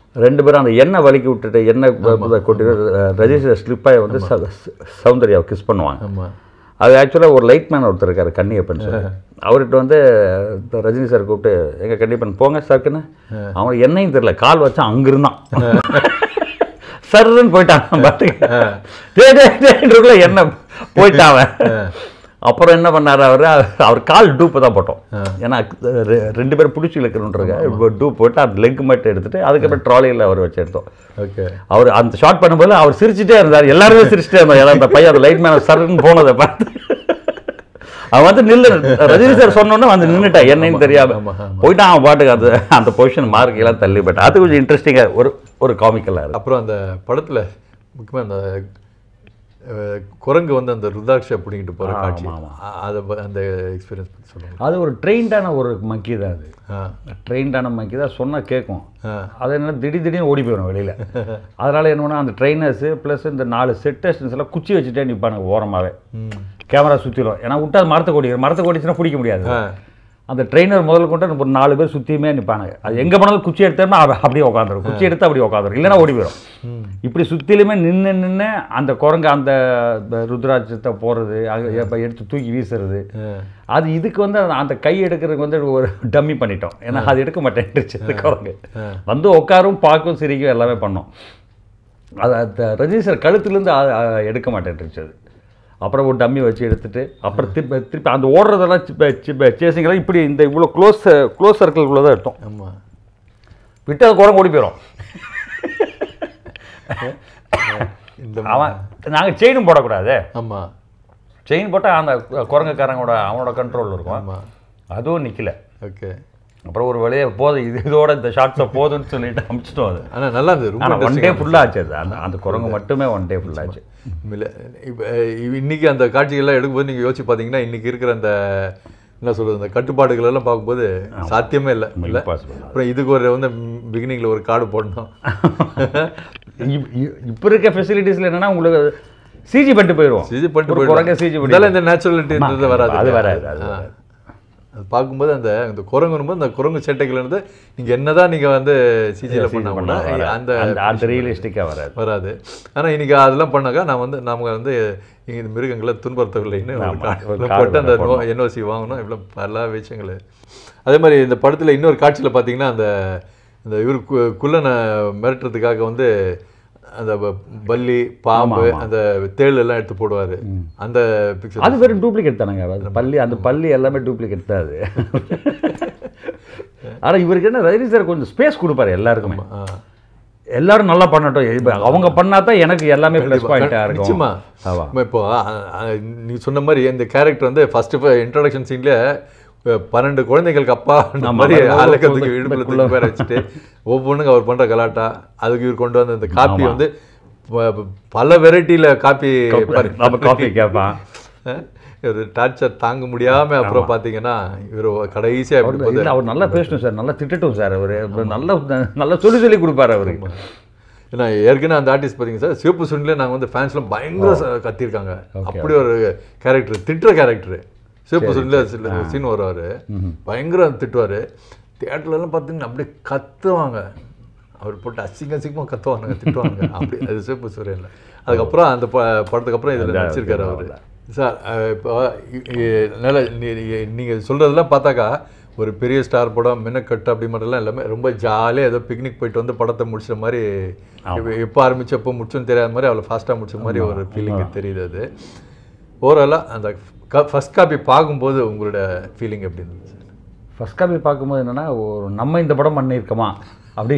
ரெண்டு பேரும் அந்த எண்ணெய் வலிக்கி விட்டுட்டு எண்ணெய் கொட்டிட்டு ரஜினி ஸ்லிப்பாக வந்து ச- ச- சௌந்தர்யாவை கிஸ் பண்ணுவாங்க ஆமாம் அது ஆக்சுவலாக ஒரு லைட் மேன் ஒருத்தர் இருக்கார் கன்னியப்பன் சார் அவர்கிட்ட வந்து இந்த ரஜினி சார் கூப்பிட்டு எங்க கன்னியப்பன் போங்க சர்க்குன்னு அவன் என்னையும் தெரியல கால் வச்சா அங்கிருந்தான் சர்ன்னு போயிட்டான் பாட்டுக்கு டே டே டேன்றக்குள்ள என்ன போயிட்டான் அவன் அப்புறம் என்ன பண்ணாரு அவர் அவர் கால் டூப்பு தான் போட்டோம் ஏன்னா ரெ- ரெண்டு பேரும் பிடிச்சி இழுக்கணுன்றங்க டூப் போட்டு அந்த லெக் மட்டும் எடுத்துட்டு அதுக்கப்புறம் ட்ராலியில் அவர் வச்சு எடுத்தோம் ஓகே அவர் அந்த ஷாட் பண்ணும்போது அவர் சிரிச்சிட்டே இருந்தார் எல்லாருமே சிரிச்சிட்டே இருந்தார் ஏன்னா அந்த பையன் அந்த லைட் மேன சருன்னு போனதை பார்த்து அவன் வந்து நில்லு ரஜினி சார் சொன்னோன்னே வந்து நின்னுட்டான் என்னன்னு தெரியாம ஆமா, ஆமா. போயிட்டான் அவன் பாட்டுக்கு அது அந்த பொசிஷன் மார்க் எல்லாம் தள்ளி போயிட்டான் அது கொஞ்சம் இன்ட்ரெஸ்டிங்காக ஒரு ஒரு காமிக்கலாக இருக்கு அப்புறம் அந்த படத்துல முக்கியமா அந்த அஹ், குரங்கு வந்து அந்த ருத்ராட்சை பிடிங்கிட்டு போற ஆமா, காட்சி ஆமா. அ- அதை ப- அந்த எக்ஸ்பீரியன்ஸ் பற்றி சொல்லுங்க அது ஒரு ட்ரெயின்டான ஒரு மங்கி தான் அது ஆ ட்ரெயின்டான மங்கி தான் சொன்னால் கேட்கும் ஆ அது என்ன திடீர் திடீர்னு ஓடி போயிடும் வெளியில் அதனால் என்ன பண்ணா அந்த ட்ரெயினர்ஸு ப்ளஸ் இந்த நாலு செட்டர்ஸ் எல்லாம் குச்சி வச்சுட்டே நிற்பானுங்க ஓரமாகவே ம் கேமரா சுற்றிடும் ஏன்னா விட்டா அது மரத்தை கொடி மரத்தை கொடிச்சுன்னா பிடிக்க முடியாது ஆ அந்த ட்ரெயினர் முதல்ல கொண்டு ஒரு நாலு பேர் சுற்றியுமே நிற்பானுங்க அது எங்கே போனாலும் குச்சி எடுத்தோம்னா அவ அப்படியே உட்காந்துரும் குச்சி எடுத்து அப்படியே உட்காந்துரும் இல்லைன்னா ஓடி போயிடும் ம் இப்படி சுற்றிலுமே நின்று நின்று அந்த குரங்கு அந்த ப- ருத்ராட்சத்தை போடுறது அது எப்ப எடுத்து தூக்கி வீசுறது ஆ. அது இதுக்கு வந்து அந்த- அந்த கை எடுக்கிறதுக்கு வந்து ஒரு டம்மி பண்ணிட்டோம் ஏன்னா அது எடுக்க மாட்டேன்ட்டுச்சு அந்த குரங்கு வந்து உட்காரும் பார்க்கும் சிரிக்கும் எல்லாமே பண்ணோம் அது அந்த ரஜினி சார் கழுத்துலேருந்து எடுக்க மாட்டேன்ட்டுருச்சு அது அப்புறம் ஒரு டம்மி வச்சு எடுத்துட்டு அப்புறம் திருப்பி திருப்பி அந்த ஓடுறதெல்லாம் சேசிங்கெல்லாம் இப்படி இந்த இவ்வளோ க்ளோஸ் க்ளோஸ் சர்க்கிள்குள்ளே தான் எடுத்தோம் ஆமா விட்டு அது குரங்கு ஓடி போயிடும் இந்த அவன் நாங்கள் செயினும் போடக்கூடாது ஆமா செயின் போட்டால் அந்த குரங்குக்காரங்களோட அவனோட கண்ட்ரோல் இருக்கும் ஆமா அதுவும் நிற்கல ஓகே அப்புறம் ஒரு வழியே போதும் இது இதோட இந்த ஷார்ட்ஸை போதும்னு சொல்லிட்டு அமிச்சிட்டோம் அது ஆனா நல்லா இருந்தது ரொம்ப ஆனால் ஒன் டே interesting-ஆ ஃபுல்லாக ஆச்சு அது அந்த அந்த குரங்கு மட்டுமே ஒன் டே ஃபுல்லாச்சு இல்லை இப்போ இன்னைக்கு அந்த காட்சிகள்லாம் எடுக்கும்போது நீங்கள் யோசிச்சு பார்த்தீங்கன்னா இன்னைக்கு இருக்கிற அந்த என்ன சொல்றது அந்த கட்டுப்பாடுகள் எல்லாம் பார்க்கும்போது சாத்தியமே இல்லை இல்லை இம்பாசிபிள் அப்புறம் இதுக்கு ஒரு வந்து பிகினிங்கில் ஒரு கார்டு போடணும் இப்போ இருக்க ஃபெசிலிட்டிஸில் என்னன்னா உங்களுக்கு சிஜி பண்ணிட்டு போயிடுவோம் சிஜி பண்ணிட்டு ஒரு போயிடலாம். குரங்க சிஜி பண்ணி இதெல்லாம் இந்த நேச்சுரலிட்டி வராது அது வராது, அது ஆ. அது பார்க்கும்போது அந்த அந்த குரங்கு வரும்போது அந்த குரங்கு சேட்டைகள் இருந்து நீங்கள் என்னதான் நீங்கள் வந்து சிஜியில் பண்ணா கூட அந்த அந்த அந்த ரியலிஸ்டிக்காக வராது வராது ஆனா இன்னைக்கு அதெல்லாம் பண்ணாக்கா நான் வந்து நாம வந்து இங்க இந்த மிருகங்களை துன்புறுத்தவில்லைன்னு ஒரு ஆமா, கார்டு ஒரு போட்டு card அந்த போடணும். என்ஓசி வாங்கணும் இவ்வளோ பல விஷயங்கள் அதே மாதிரி இந்த படத்துல இன்னொரு காட்சியில பார்த்தீங்கன்னா அந்த இந்த இவர் கு- குள்ளனை மிரட்டுறதுக்காக வந்து அந்த ப- பல்லி பாம்பு அந்த தேள் எல்லாம் எடுத்து போடுவாரு அந்த பிக்சர் அது வெறும் டூப்ளிகேட் தானங்க அது பள்ளி அந்த பள்ளி எல்லாமே டூப்ளிகேட் தான் அது ஆனா இவருக்கு என்ன ரஜினி சார் கொஞ்சம் ஸ்பேஸ் கொடுப்பாரு எல்லாருக்குமே எல்லாரும் நல்லா பண்ணட்டும் இப்ப அவங்க பண்ணா தான் எனக்கு எல்லாமே ப்ளஸ் பாயிண்டாக இருக்கும் நிச்சயமா ஆமா நம்ம இப்போ அ- அ- நீ சொன்ன மாதிரி இந்த கேரக்டர் வந்து ஃபர்ஸ்ட் இன்ட்ரடக்ஷன் சீன்ல பன்னெண்டு குழந்தைகளுக்கு அப்பா ஆமா, மாதிரி அது ஒரு அழகிறதுக்கு குழந்தை- இடுப்புல குள்ள- தூக்கி பேர வச்சுட்டு ஒவ்வொன்றுக்கு அவர் பண்ற கலாட்டா அதுக்கு இவர் கொண்டு வந்த இந்த காப்பி வந்து ப- பல வெரைட்டியில காப்பி நம்ம காஃபி கேட்பான் ஒரு டார்ச்சர் தாங்க முடியாம அப்புறம் பாத்தீங்கன்னா இவர் கடைசியா எப்படி போகுது இல்ல, அவர் நல்லா பேசணும் சார் நல்லா திட்டட்டும் சார் அவரு நல்ல நல்லா சொல்லி சொல்லி கொடுப்பாரு அவரு ஏன்னா ஏற்கனவே அந்த ஆர்டிஸ்ட் பார்த்தீங்க சார் சிவப்பு சுண்டிலே நாங்கள் வந்து ஃபேன்ஸ்லாம் பயங்கர ச- கத்தியிருக்காங்க அப்படி ஒரு கேரக்டர் திட்டுற கேரக்டர் சிவப்பு சுண்டில் சீன் வருவார் பயங்கர திட்டுவார் தியேட்டர்லாம் பார்த்தீங்கன்னா அப்படியே கத்துவாங்க அவர் போட்டு அசிங்க அசிங்கமாக கத்துவாங்க திட்டுவாங்க அப்படி அது சிவப்பு சூரியனில் அதுக்கப்புறம் அந்த ப படத்துக்கு அப்புறம் இதில் நடிச்சிருக்காரு அவர் சார் அஹ் இப்போ இ- இ- நல்ல நீங்கள் சொல்கிறதெல்லாம் பார்த்தாக்கா ஒரு பெரிய ஸ்டார் படம் மின்னக்கட்டு அப்படி மாதிரிலாம் எல்லாமே ரொம்ப ஜாலியாக ஏதோ பிக்னிக் போயிட்டு வந்து படத்தை முடிச்ச மாதிரி எப்ப- எப்போ ஆரம்பிச்சு எப்போ முடிச்சோன்னு தெரியாத மாதிரி அவ்வளோ ஃபாஸ்ட்டாக முடிச்ச மாதிரி ஒரு ஃபீலிங் தெரியுது அது ஓவராலாக அந்த ஃபர்ஸ்ட் காப்பி பார்க்கும்போது உங்களோட ஃபீலிங் எப்படி இருந்தது சார் ஃபர்ஸ்ட் காப்பி பார்க்கும்போது என்னன்னா ஒரு நம்ம இந்த படம் பண்ணியிருக்கோமா அப்படி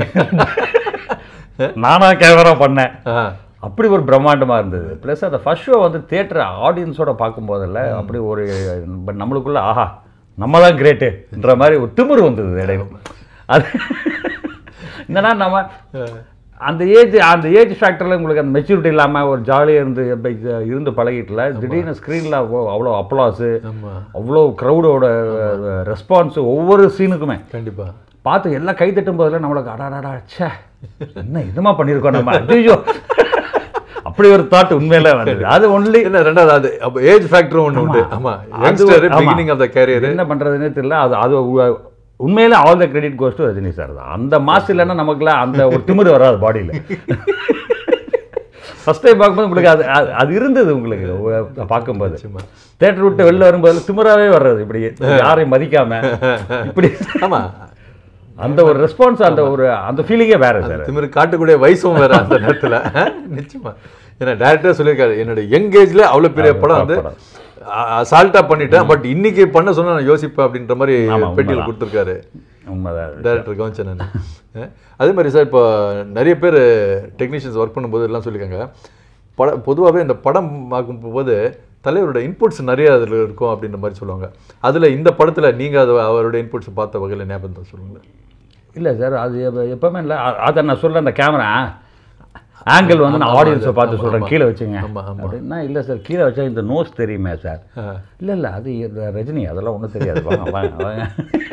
நானா கேமரா பண்ணேன் ஆ அப்படி ஒரு பிரம்மாண்டமாக இருந்தது ப்ளஸ் அந்த ஃபர்ஸ்ட் ஷோ வந்து தேட்டர் ஆடியன்ஸோட பார்க்கும்போதில்ல அப்படி ஒரு ப- நம்மளுக்குள்ள ஆஹா நம்ம தான் கிரேட்டுன்ற மாதிரி ஒரு திமிரு வந்தது இடையில அது என்னன்னா நம்ம அந்த ஏஜ் அந்த ஏஜ் ஃபேக்டரில் உங்களுக்கு அந்த மெச்சூரிட்டி இல்லாமல் ஒரு ஜாலியாக இருந்து இப்ப இது இருந்து பழகிட்டுல திடீர்னு ஸ்க்ரீனில் அவ்வளோ அப்ளாஸு ஆமாம் அவ்வளோ க்ரௌடோட ரெஸ்பான்ஸ் ஒவ்வொரு சீனுக்குமே கண்டிப்பாக பார்த்து எல்லாம் கை தட்டும் போதெல்லாம் நம்மளுக்கு அடாடாடா ச்சே என்ன இதுமா பண்ணியிருக்கோம் நம்ம ஐயோ அப்படி ஒரு தாட் உண்மையில வந்தது அது ஒன்லி இல்லை ரெண்டாவது அது அப்போ ஏஜ் ஃபேக்டரும் ஒன்று உண்டு ஆமாம் யங்ஸ்டர் ஆமா. பிகினிங் ஆஃப் த கேரியர் என்ன பண்றதுன்னே தெரியல அது அது ஒ- உண்மையிலே all the credit goes to Rajini sir தான் அந்த மாசு இல்லைன்னா நமக்குலாம் அந்த ஒரு திமிரு வராது பாடியில் ஃபர்ஸ்ட் டைம் பார்க்கும்போது உங்களுக்கு அது அது- அது இருந்தது உங்களுக்கு உ- பார்க்கும்போது நிச்சயமா. தேட்டர் விட்டு வெளில வரும்போது திமிராவே வர்றது இப்படி யாரையும் மதிக்காம இப்படி ஆமா அந்த ஒரு ரெஸ்பான்ஸ் அந்த ஒரு அந்த ஃபீலிங்கே வேற சார் திமிரு காட்டக்கூடிய வயசும் வேற அந்த நேரத்துல நிச்சயமா ஏன்னா டேரக்டர் சொல்லியிருக்காரு என்னோட யங் ஏஜ்ல அவ்வளவு பெரிய படம் வந்து படம். அசால்ட்டா பண்ணிட்டேன் பட் இன்னைக்கு பண்ண சொன்னா நான் யோசிப்பேன் அப்படின்ற மாதிரி ஆமா, பெட்டியில் உண்மைதான். கொடுத்துருக்காரு உண்மைதான் டேரக்டர் கவனிச்சேன் நான் அஹ், அதே மாதிரி சார் இப்போ நிறைய பேர் டெக்னீஷியன்ஸ் ஒர்க் பண்ணும்போது எல்லாம் சொல்லியிருக்காங்க பட பொதுவாகவே இந்த படம் பார்க்கும்போது தலைவரோட இன்புட்ஸ் நிறைய அதில் இருக்கும் அப்படின்ற மாதிரி சொல்லுவாங்க அதில் இந்த படத்தில் நீங்கள் அது அவரோட இன்புட்ஸ் பார்த்த வகையில் ஞாபகம் தான் சொல்லுங்களேன் இல்லை சார் அது எப்ப- எப்பவுமே இல்லை அ- அதை நான் சொல்கிறேன் அந்த கேமரா ஆங்கிள் வந்து நான் ஆமா, ஆடியன்ஸை ஆமா, பார்த்து ஆமா, சொல்கிறேன் ஆமா. கீழே வச்சுங்க ஆமா, ஆமா. அப்படின்னா இல்லை சார் கீழே வச்சா இந்த நோஸ் தெரியுமே சார் இல்லை இல்லை அது இந்த ரஜினி அதெல்லாம் ஒன்றும் தெரியாது வாங்க வாங்க வாங்க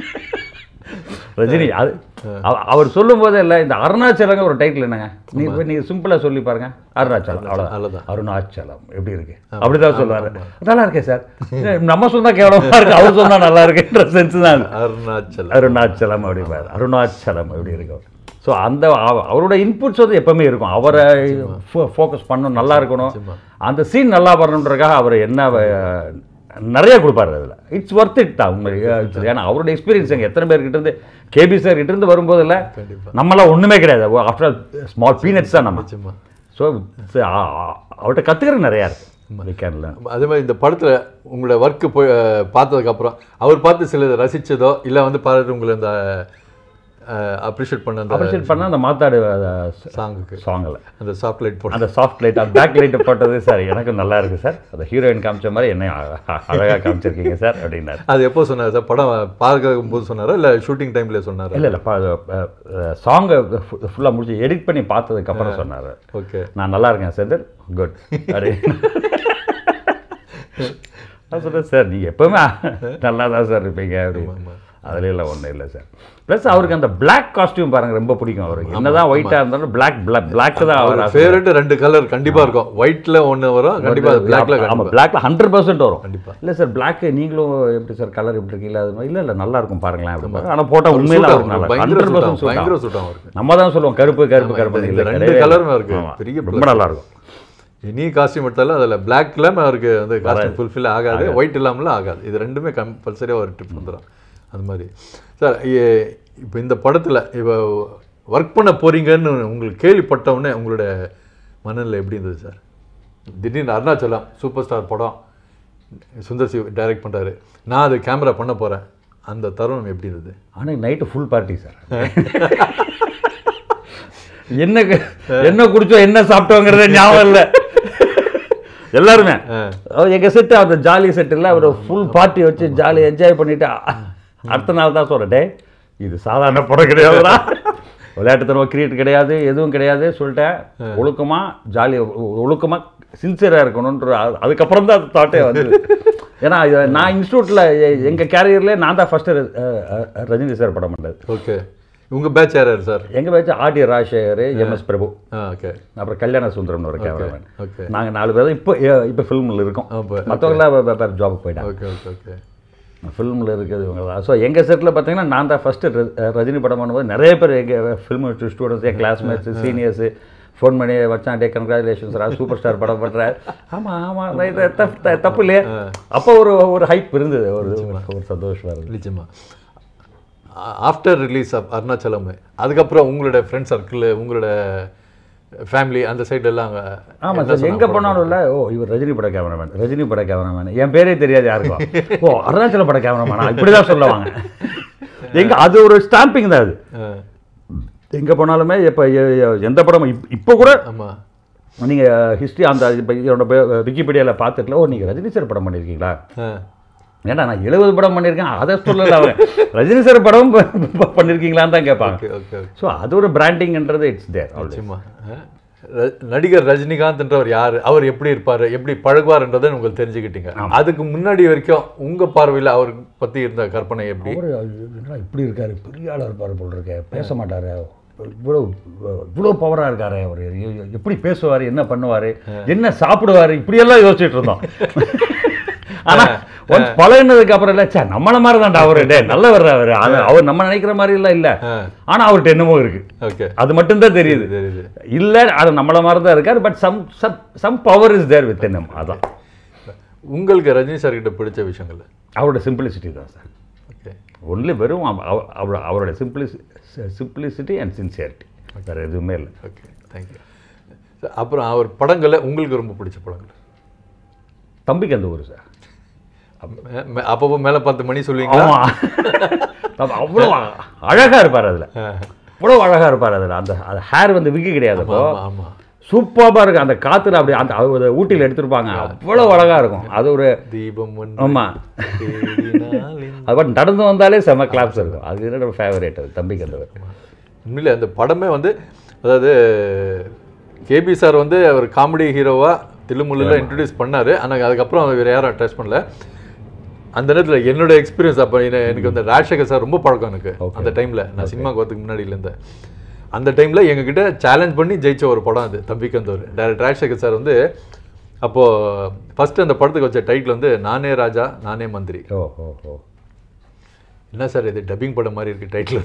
ரஜினி அது அவ- அவர் சொல்லும் போதே இல்லை இந்த அருணாச்சலங்க ஒரு டைட்டில் என்னங்க நீ இப்போ நீங்கள் சிம்பிளாக சொல்லி பாருங்க அருணாச்சலம் அவ்வளோதான் அவ்வளவுதான். அருணாச்சலம் எப்படி இருக்கு அப்படிதான் சொல்லுவாரு நல்லா இருக்கே சார் நம்ம சொன்னா கேவலமா இருக்கு அவர் சொன்னா நல்லா இருக்குன்ற சென்ஸ் தான் அது. அருணாச்சல் அருணாச்சலம் அப்படிம்பாரு அருணாச்சலம் எப்படி இருக்கும் ஸோ அந்த அவ- அவரோட இன்புட்ஸ் வந்து எப்பவுமே இருக்கும் அவரை ஃபோக்கஸ் பண்ணணும் நல்லா இருக்கணும் நிச்சயமா. அந்த சீன் நல்லா வரணுன்றக்காக அவர் என்ன வ- நிறைய கொடுப்பாரு அதில் இட்ஸ் ஒர்த் இட் தான் உங்களுக்கு ஏன்னா அவரோட எக்ஸ்பீரியன்ஸ் எங்க எத்தனை பேர் கிட்ட இருந்து கேபி சார் கிட்ட இருந்து வரும்போது இல்லை கண்டிப்பா நம்மளாம் ஒண்ணுமே கிடையாது ஆஃப்டர் ஸ்மால் பீனட்ஸ் தான் நம்ம நிச்சயமா ஸோ அவர்கிட்ட கற்றுக்கிறது நிறையா இருக்கு வீக்கெண்டில் அதே மாதிரி இந்த படத்துல உங்களோட ஒர்க்கு போய் அஹ், பார்த்ததுக்கு அப்புறம் அவர் பார்த்து சிலது ரசிச்சதோ இல்லை வந்து பார்த்து உங்களை இந்த அப்ரிஷியேட் பண்ண அந்த அப்ரிஷியேட் பண்ணால் அந்த மாத்தாடு சாங்குக்கு சாங்கில் அந்த சாக்லேட் போட்டு அந்த சாஃப்ட் லைட் அந்த பேக் லைட் போட்டது சார் எனக்கு நல்லா இருக்கு சார் அந்த ஹீரோயின் காமிச்ச மாதிரி என்ன அழகாக காமிச்சிருக்கீங்க சார் அப்படின்னாரு அது எப்போ சொன்னார் சார் படம் பார்க்கும் போது சொன்னாரா இல்லை ஷூட்டிங் டைம்ல சொன்னாரா இல்லை இல்லை சாங்கை ஃபுல்லாக முடிச்சு எடிட் பண்ணி பார்த்ததுக்கு அப்புறம் சொன்னார் ஓகே நான் நல்லா இருக்கேன் செந்தில் குட் அப்படி நான் சொன்னேன் சார் நீங்கள் எப்போவுமே நல்லா தான் சார் இருப்பீங்க அப்படின்னு அதுல எல்லாம் ஒன்றும் இல்லை சார் ப்ளஸ் அவருக்கு அந்த Black காஸ்டியூம் பாருங்க ரொம்ப பிடிக்கும் அவருக்கு என்னதான் ஒயிட்டாக இருந்தாலும் பிளாக் பிளாக் பிளாக் தான் அவர் ஃபேவரட் ரெண்டு கலர் கண்டிப்பா இருக்கும் ஒயிட்ல ஒண்ணு வரும் கண்டிப்பா பிளாக்ல ஆமாம் பிளாக்ல ஹண்ட்ரட் பர்சன்ட் வரும் கண்டிப்பா. இல்லை சார் பிளாக் நீங்களும் எப்படி சார் கலர் எப்படி இருக்கீங்களா அது மாதிரி இல்லை இல்லை நல்லா இருக்கும் பாருங்களேன் அப்படி ஆனால் போட்டால் உண்மையில suit அவருக்கு ஆகும். நல்லா பயங்கர ஹண்ட்ரட் suit ஆகும். பர்சன்ட் பயங்கர suit ஆகும் அவருக்கு. நம்ம தான் சொல்லுவோம் கருப்பு கருப்பு ஆமா, கருப்பு இந்த இல்லை, ரெண்டு கிடையவே colour-ம் இல்லை. இருக்கு. ஆமா. பெரிய ரொம்ப plus. நல்லா இருக்கும் இனி காஸ்டியூம் எடுத்தாலும் அதில் பிளாக்ல அவருக்கு வந்து காஸ்டியூம் ஃபுல்ஃபில் ஆகாது ஒயிட் இல்லாமலாம் ஆகாது இது ரெண்டுமே கம்பல்சரியாக ஒரு ட்ரிப் வந்துடும் அது மாதிரி சார் இப்போ இந்த படத்தில் இப்போ ஒர்க் பண்ண போறீங்கன்னு உங்களுக்கு கேள்விப்பட்ட உடனே உங்களோட மனநிலை எப்படி இருந்தது சார் திடீர்னு அருணாச்சலம் சூப்பர் ஸ்டார் படம் சுந்தர் சி டைரக்ட் பண்ணுறாரு நான் அது கேமரா பண்ண போகிறேன் அந்த தருணம் எப்படி இருந்தது ஆனால் நைட்டு ஃபுல் பார்ட்டி சார் என்ன கு- என்ன குடிச்சோம் என்ன சாப்பிட்டோங்கிறதே ஞாபகம் இல்லை எல்லாருமே அவர் எங்க செட்டு அந்த ஜாலி செட்டில் அவர் ஃபுல் பார்ட்டி வச்சு ஜாலி என்ஜாய் பண்ணிட்டு அ- அடுத்த நாள் தான் சொல்கிறேன் டே இது சாதாரண படம் கிடையாதுடா விளையாட்டுத்தனமாக கிரியேட் கிடையாது எதுவும் கிடையாது சொல்லிட்டேன் ஒழுக்கமாக ஜாலி ஒழுக்கமாக சின்சியராக இருக்கணுன்ற அது- அதுக்கப்புறம் தான் அது தாட்டே வந்து ஏன்னா இது நான் இன்ஸ்டியூட்டில் எங்கள் கேரியர்லேயே நான் தான் ஃபஸ்ட்டு ரஜினி சார் படம் பண்ணது ஓகே உங்கள் பேட்ச் யார் யார் சார் எங்கள் பேச்சு ஆர்டி ராஜசேகர் எம்எஸ் பிரபு ஆ ஓகே அப்புறம் கல்யாண சுந்தரம்னு ஒரு கேமராமேன் ஓகே நாங்கள் நாலு பேர் இப்போ இப்போ ஃபில்மில் இருக்கோம் அப்போ மற்றவங்களாம் வேறு ஜாபுக்கு போயிட்டாங்க ஓகே ஓகே ஓகே ஃபில்மில் இருக்கிறது இவங்க தான் ஸோ எங்கள் செட்டில் பார்த்தீங்கன்னா நான் தான் ஃபஸ்ட்டு ரஜினி படம் பண்ணும்போது நிறைய பேர் எங்கள் ஃபில்ம் ஸ்டூடெண்ட்ஸ் என் கிளாஸ்மேட்ஸு சீனியர்ஸு ஃபோன் பண்ணி வச்சான் டே கங்க்ராச்சுலேஷன்ஸ் ரா சூப்பர் ஸ்டார் படம் பண்ணுறாரு ஆமாம் ஆமாம் ரைட் தப்பு தப்பு இல்லையே அப்போ ஒரு ஒரு ஹைப் இருந்தது ஒரு ஒரு சந்தோஷம் வருது நிச்சயமா ஆஃப்டர் ரிலீஸ் ஆஃப் அருணாச்சலம் அதுக்கப்புறம் உங்களோட ஃப்ரெண்ட் சர்க்கிள் உங்களோட ஃபேமிலி அந்த சைடு எல்லாம் அங்க ஆமாம் என்ன சார் எங்கே போனாலும் இல்லை ஓ இவர் ரஜினி பட கேமராமேன் ரஜினி பட கேமராமேன் என் பேரே தெரியாது யாருக்கும் ஓ அருணாச்சல பட கேமராமேனா இப்படி தான் சொல்லுவாங்க எங்க அது ஒரு ஸ்டாம்பிங் தான் அது ஆ, எங்கே போனாலுமே இப்போ எந்த படம் இப்- இப்போ கூட ஆமா நீங்கள் ஹிஸ்ட்ரி அந்த இப்போ என்னோட விக்கிபீடியாவில் பார்த்துட்டுல ஓ நீங்கள் ரஜினி சார் படம் பண்ணியிருக்கீங்களா ஆ, ஏன்னா நான் எழுபது படம் பண்ணியிருக்கேன் அதை சொல்லலை அவன் ரஜினி சார் படம் ப- ப- பண்ணியிருக்கீங்களான்னு தான் கேட்பாங்க ஓகே ஓகே ஓகே ஸோ அது ஒரு பிராண்டிங்ன்றது இட்ஸ் தேர் நிச்சயமா ஆ. ர- நடிகர் ரஜினிகாந்த்ன்றவர் யாரு அவர் எப்படி இருப்பாரு எப்படி பழகுவார்ன்றதை உங்களுக்கு தெரிஞ்சுக்கிட்டீங்க அதுக்கு முன்னாடி வரைக்கும் உங்க பார்வையில அவர் பத்தி இருந்த கற்பனை எப்படி அவர் என்னடா இப்படி இருக்காரு பெரிய ஆளாக இருப்பார் போல் இருக்க பேச மாட்டாரு இவ்வளோ இவ்வளோ பவராக இருக்காரு அவர் எப்படி பேசுவார் என்ன பண்ணுவார் என்ன சாப்பிடுவார் இப்படியெல்லாம் யோசிச்சுட்டு இருந்தோம் ஆனால் ஒன்ஸ் பழகினதுக்கு அப்புறம் இல்லை சே நம்மள மாதிரி தான்டா அவரு டே நல்லவர் அவர் அது- அவர் நம்ம நினைக்கிற மாதிரி எல்லாம் இல்லை ஆ ஆனா அவர்கிட்ட என்னமோ இருக்கு ஓகே அது மட்டும்தான் தெரியுது தெரியுது இல்ல அது நம்மள மாதிரி தான் இருக்காரு but some some power is there with நம்ம அதான் உங்களுக்கு ரஜினி சார் கிட்ட பிடிச்ச விஷயங்கள் அவரோட சிம்பிளிசிட்டி தான் சார் ஓகே ஒன்லி வெறும் அவ- அவ- அவரோட அவரோட சிம்பிளிசி சிம்பிளிசிட்டி அண்ட் சின்சியாரிட்டி வேறு எதுவுமே இல்லை ஓகே தேங்க்யூ அப்புறம் அவர் படங்களில் உங்களுக்கு ரொம்ப பிடிச்ச படங்கள் தம்பிக்கு அந்த ஊர் சார் மே- மே- அப்பப்போ மேலே பார்த்து மணி சொல்லுவீங்களா ஆமா தம்பி அவ்வளோ அழகா இருப்பார் அதுல ஆ. அவ்வளோ அழகா இருப்பார் அதுல அந்த அந்த ஹேர் வந்து விக்கு கிடையாது அப்போ ஆமா ஆமாம் சூப்பராக இருக்கும் அந்த காத்துல அப்படி அந்த அது ஊட்டியில் எடுத்திருப்பாங்க அவ்வளோ அழகா இருக்கும் அது ஒரு தீபம் ஒன்று ஆமா தேடினாலின் அது பாட்டு நடந்து வந்தாலே செம கிளாப்ஸ் இருக்கும் அது என்னோட ஃபேவரேட் அது தம்பிக்கு அந்த ஊர் உண்மையிலே அந்த படமே வந்து அதாவது கேபி சார் வந்து அவர் காமெடி ஹீரோவா தில்லுமுல்லில் இன்ட்ரடியூஸ் பண்ணாரு ஆனால் அதுக்கப்புறம் அவர் வேறு யாரும் அட்டாச் பண்ணல அந்த நேரத்தில் என்னோட எக்ஸ்பீரியன்ஸ் அப்போ எனக்கு வந்து ராஜசேகர் சார் ரொம்ப பழக்கம் எனக்கு அந்த டைமில் நான் சினிமாக்கு வரதுக்கு முன்னாடியில இருந்தேன் அந்த டைமில் எங்ககிட்ட சேலஞ்ச் பண்ணி ஜெயிச்ச ஒரு படம் அது தம்பிக்கு அந்த ஒரு டேரக்டர் ராஜசேகர் சார் வந்து அப்போது ஃபஸ்ட்டு அந்த படத்துக்கு வச்ச டைட்டில் வந்து நானே ராஜா நானே மந்திரி ஓ ஓ ஓ என்ன சார் இது டப்பிங் படம் மாதிரி இருக்குது டைட்டில்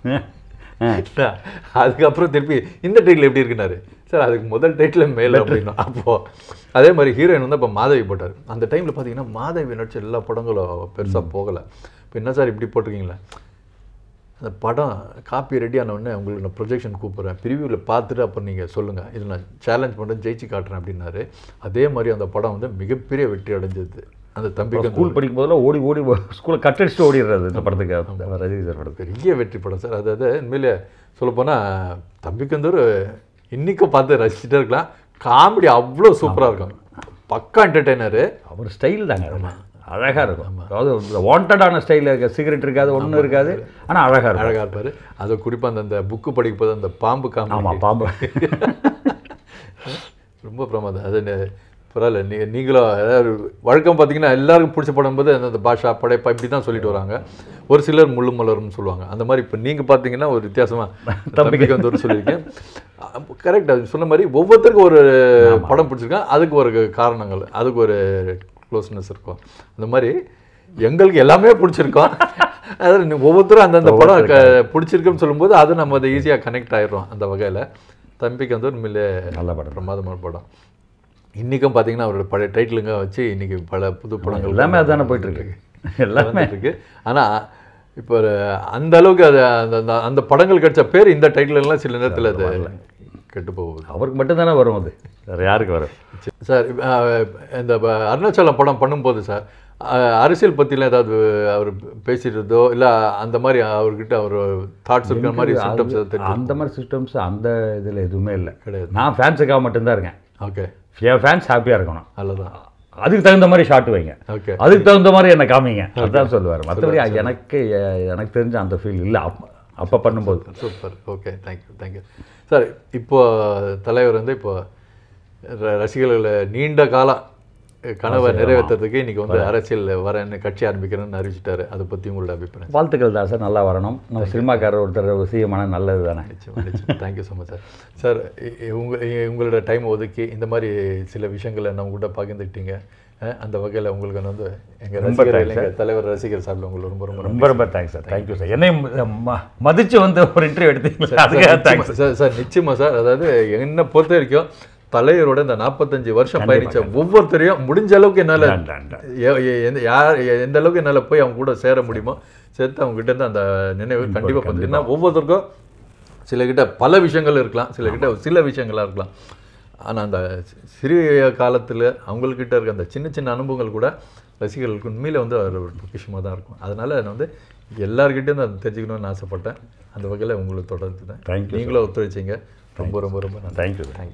ஆ. அதுக்கப்புறம் திருப்பி இந்த டைட்டில் எப்படி இருக்குனாரு சார் அதுக்கு முதல் டைட்டில் மேல அப்படின்னா அப்போ அதே மாதிரி ஹீரோயின் வந்து அப்போ மாதவி போட்டார் அந்த டைமில் பார்த்தீங்கன்னா மாதவி நடிச்ச எல்லா படங்களும் பெருசாக போகலை இப்போ என்ன சார் இப்படி போட்டிருக்கீங்களே அந்த படம் காப்பி ரெடி ஆன உடனே உங்களுக்கு நான் ப்ரொஜெக்ஷன் கூப்பிட்றேன் ப்ரிவியூவில் பார்த்துட்டு அப்புறம் நீங்கள் சொல்லுங்கள் இதில் நான் சேலஞ்ச் பண்ணுறேன் ஜெயிச்சு காட்டுறேன் அப்படின்னாரு அதே மாதிரி அந்த படம் வந்து மிகப்பெரிய வெற்றி அடைஞ்சது அந்த தம்பிக்கு அந்த ஸ்கூல் படிக்கும் போதெல்லாம் ஓடி ஓடி ஸ்கூலை கட் அடிச்சுட்டு ஓடிடுறது இந்த படத்துக்கு ரஜினி சார் படத்துக்கு பெரிய வெற்றி படம் சார் அதாவது உண்மையிலே சொல்லப்போனால் தம்பிக்கந்தூர் இன்றைக்கும் பார்த்து ரசிச்சுட்டே இருக்கலாம் காமெடி அவ்வளோ சூப்பராக இருக்கும் பக்கா என்டர்டெய்னரு அவர் ஸ்டைல் தாங்க அதெல்லாம். அழகா இருக்கும் அதாவது வாண்டடான ஸ்டைலில் இருக்க சிகரெட் இருக்காது ஒன்றும் இருக்காது ஆனா அழகா இருக்கும் அழகாக இருப்பார் அதை குறிப்பாக அந்த அந்த புக்கு படிக்கும் போது அந்த பாம்பு காமெடி ஆமா பாம்பு ரொம்ப பிரமாதம் அது நெ- பரவாயில்ல நீ நீங்களும் அதாவது வழக்கம் பார்த்தீங்கன்னா எல்லாருக்கும் பிடிச்ச படம் போது அந்த அந்த பாஷா படைப்பா இப்படி தான் சொல்லிட்டு வராங்க ஒரு சிலர் முள்ளு மலர்னு சொல்லுவாங்க அந்த மாதிரி இப்போ நீங்கள் பார்த்தீங்கன்னா ஒரு வித்தியாசமாக தம்பிக்கு வந்து ஒரு சொல்லியிருக்கேன் கரெக்ட் அது சொன்ன மாதிரி ஒவ்வொருத்தருக்கும் ஒரு படம் பிடிச்சிருக்கேன் அதுக்கு ஒரு காரணங்கள் அதுக்கு ஒரு க்ளோஸ்னஸ் இருக்கும் அந்த மாதிரி எங்களுக்கு எல்லாமே பிடிச்சிருக்கோம் அதாவது நீ ஒவ்வொருத்தரும் அந்தந்த படம் க- பிடிச்சிருக்குன்னு சொல்லும்போது அது நம்ம அதை ஈஸியாக கனெக்ட் ஆயிடுறோம் அந்த வகையில் தம்பிக்கு வந்து உண்மையிலே நல்ல படம் பிரமாதமான படம் இன்றைக்கும் பார்த்தீங்கன்னா அவரோட பழைய டைட்டிலுங்க வச்சு இன்னைக்கு பல புது படங்கள் எல்லாமே அதானே போயிட்டு இருக்கு எல்லாமே வந்துட்டு இருக்கு ஆனால் இப்போ ஒரு அந்த அளவுக்கு அது அந்த அந்த- அந்த படங்கள் கிடைச்ச பேர் இந்த டைட்டில் எல்லாம் சில நேரத்தில் அது கெட்டு போகுது அவருக்கு மட்டும் தானே வரும் அது வேற யாருக்கு வரும் சார் அஹ், இந்த ப- அருணாச்சலம் படம் பண்ணும்போது சார் அஹ், அரசியல் பற்றிலாம் ஏதாவது அவர் பேசிடுறதோ இல்லை அந்த மாதிரி அவர்கிட்ட அவர் தாட்ஸ் இருக்கிற மாதிரி சிம்டம்ஸ் ஏதாவது தெரியும் அந்த மாதிரி சிஸ்டம்ஸ் அந்த இதுல எதுவுமே இல்லை கிடையாது நான் ஃபேன்ஸுக்காக மட்டும்தான் இருக்கேன் ஓகே என் ஃபேன்ஸ் ஹாப்பியா இருக்கணும் நல்லதான் அதுக்கு தகுந்த மாதிரி ஷாட் வைங்க ஓகே அதுக்கு தகுந்த மாதிரி என்ன காமிங்க அதான் சொல்லுவார் மற்றபடி எனக்கு எ- எனக்கு தெரிஞ்ச அந்த ஃபீல் இல்லை அப்போ அப்போ பண்ணும்போது super okay thank you thank you sir இப்போ தலைவர் வந்து இப்போ ர- ரசிகர்களை நீண்ட காலம் கனவை நிறைவேற்றுறதுக்கு இன்னைக்கு வந்து அரசியல் வரேன்னு கட்சி ஆரம்பிக்கிறேன்னு அறிவிச்சிட்டாரு அதை பற்றி உங்களோட அபிப்பிராயம் வாழ்த்துக்கள் தான் சார் நல்லா வரணும் நம்ம சினிமாக்காரர் ஒருத்தர் சீயமான நல்லது தானே நிச்சயமா நிச்சயம் thank you so much sir sir இ- இ- உங்க இ- உங்களோட டைம் ஒதுக்கி இந்த மாதிரி சில விஷயங்களை நம்ம கூட பகிர்ந்துக்கிட்டீங்க அஹ், அந்த வகையில் உங்களுக்கு நான் வந்து எங்கள் ரொம்ப ரசிகர்கள் thanks, எங்கள் தலைவர் ரசிகர் சார்பில் உங்களுக்கு ரொம்ப ரொம்ப ரொம்ப ரொம்ப தேங்க்ஸ் சார் தேங்க்யூ சார் என்னையும் ம- மதிச்சு வந்து ஒரு இன்டர்வியூ எடுத்தீங்களா அதுக்காக தேங்க்ஸ் நிச்சயமா, சார் சார் நிச்சயமா சார் அதாவது என்னை பொறுத்த வரைக்கும் தலைவரோட இந்த நாற்பத்தஞ்சு வருஷம் பயணிச்ச ஒவ்வொருத்தரையும் முடிஞ்ச அளவுக்கு என்னால் எ- எ- எந்த யார் எ- எந்த அளவுக்கு என்னால் போய் அவங்க கூட சேர முடியுமோ சேர்த்து அவங்க கிட்ட இருந்து அந்த நினைவு கண்டிப்பாக பார்த்தீங்கன்னா ஒவ்வொருத்தருக்கும் சில கிட்ட பல விஷயங்கள் இருக்கலாம் சில கிட்ட சில விஷயங்களாக இருக்கலாம் ஆனால் அந்த சி- சிறிய காலத்தில் அவங்கக்கிட்ட இருக்க அந்த சின்ன சின்ன அனுபவங்கள் கூட ரசிகர்களுக்கு உண்மையில வந்து அது ஒரு பொக்கிஷமாக தான் இருக்கும் அதனால் நான் வந்து எல்லார்கிட்டேயும் அதை தெரிஞ்சுக்கணும்னு ஆசைப்பட்டேன் அந்த வகையில் உங்களுக்கு தொடர்ந்து Thank you, நீங்களும் ஒத்துழைச்சிங்க ரொம்ப ரொம்ப ரொம்ப நன்றி தேங்க்யூ தேங்க்யூ